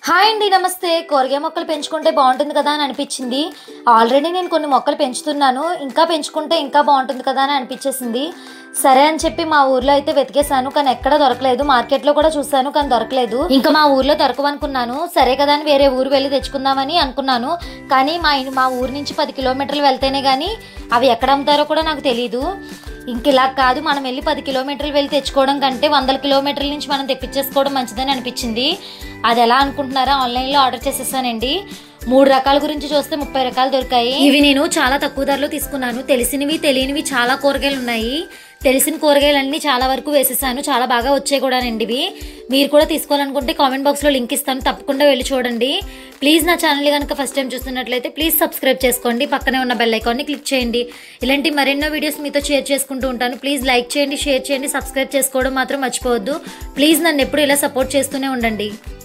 hi అండి నమస్తే కూరగాయ మొక్కలు పెంచుకుంటే బాగుంటుంది కదా అని అనిపించింది ఆల్రెడీ నేను కొన్ని మొక్కలు పెంచుతున్నాను ఇంకా పెంచుకుంటే ఇంకా బాగుంటుంది కదా అని అనిపించేసింది సరే అని చెప్పి మా ఊర్లో అయితే వెతికేసాను కానీ ఎక్కడ దొరకలేదు మార్కెట్లో కూడా చూసాను కానీ దొరకలేదు ఇంకా మా ఊర్లో దొరకవనుకున్నాను సరే కదా అని వేరే ఊరు వెళ్ళి తెచ్చుకుందామని అనుకున్నాను కానీ మా ఇన్- మా ఊరు నుంచి పది కిలోమీటర్లు వెళ్తేనే కానీ అవి ఎక్కడ అమ్ముతారో కూడా నాకు తెలియదు ఇంక ఇలా కాదు మనం వెళ్ళి పది కిలోమీటర్లు వెళ్ళి తెచ్చుకోవడం కంటే వందల కిలోమీటర్ల నుంచి మనం తెప్పించేసుకోవడం మంచిదని అనిపించింది అది ఎలా అనుకుంటున్నారా ఆన్లైన్లో ఆర్డర్ చేసేసానండి మూడు రకాల గురించి చూస్తే ముప్పై రకాలు దొరికాయి ఇవి నేను చాలా తక్కువ ధరలో తీసుకున్నాను తెలిసినవి తెలియనివి చాలా కూరగాయలు ఉన్నాయి తెలిసిన కూరగాయలన్నీ చాలా వరకు వేసేసాను చాలా బాగా వచ్చాయి కూడానండి ఇవి మీరు కూడా తీసుకోవాలనుకుంటే కామెంట్ బాక్స్లో లింక్ ఇస్తాను తప్పకుండా వెళ్ళి చూడండి ప్లీజ్ నా ఛానల్ కనుక ఫస్ట్ టైం చూస్తున్నట్లయితే ప్లీజ్ సబ్స్క్రైబ్ చేసుకోండి పక్కనే ఉన్న బెల్ ఐకాన్ని క్లిక్ చేయండి ఇలాంటి మరెన్నో వీడియోస్ మీతో షేర్ చేసుకుంటూ ఉంటాను ప్లీజ్ లైక్ చేయండి షేర్ చేయండి సబ్స్క్రైబ్ చేసుకోవడం మాత్రం మర్చిపోవద్దు ప్లీజ్ నన్ను ఎప్పుడు ఇలా సపోర్ట్ చేస్తూనే ఉండండి